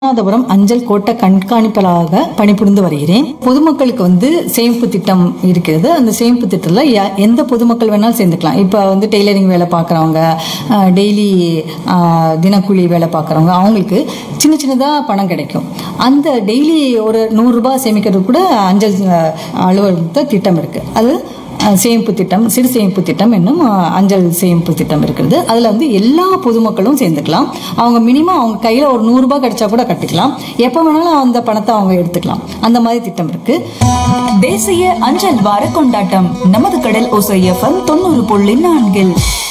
ராமநாதபுரம் அஞ்சல் கோட்ட கண்காணிப்பாளராக பணிபுரிந்து வருகிறேன் பொதுமக்களுக்கு வந்து சேமிப்பு திட்டம் இருக்கிறது அந்த சேமிப்பு திட்டத்தில் யா- எந்த பொதுமக்கள் வேணாலும் சேர்ந்துக்கலாம் இப்போ வந்து டெய்லரிங் வேலை பார்க்குறவங்க டெய்லி தினக்கூலி வேலை பார்க்குறவங்க அவங்களுக்கு சின்ன சின்னதாக பணம் கிடைக்கும் அந்த டெய்லி ஒரு நூறுரூபா சேமிக்கிறது கூட அஞ்சல் அஹ், அலுவலகத்தில் திட்டம் இருக்குது அது அஹ், சேமிப்பு திட்டம் சிறு சேமிப்பு திட்டம் என்னும் அஹ், அஞ்சல் சேமிப்பு திட்டம் இருக்கிறது அதில் வந்து எல்லா பொதுமக்களும் சேர்ந்துக்கலாம் அவங்க மினிமம் அவங்க கையில் ஒரு நூறுரூபா கிடைச்சா கூட கட்டிக்கலாம் எப்போ வேணாலும் அந்த பணத்தை அவங்க எடுத்துக்கலாம் அந்த மாதிரி திட்டம் இருக்கு தேசிய அஞ்சல் வார கொண்டாட்டம் நமது கடல் ஒசை எஃப்எம் தொண்ணூறு புள்ளி நான்கில்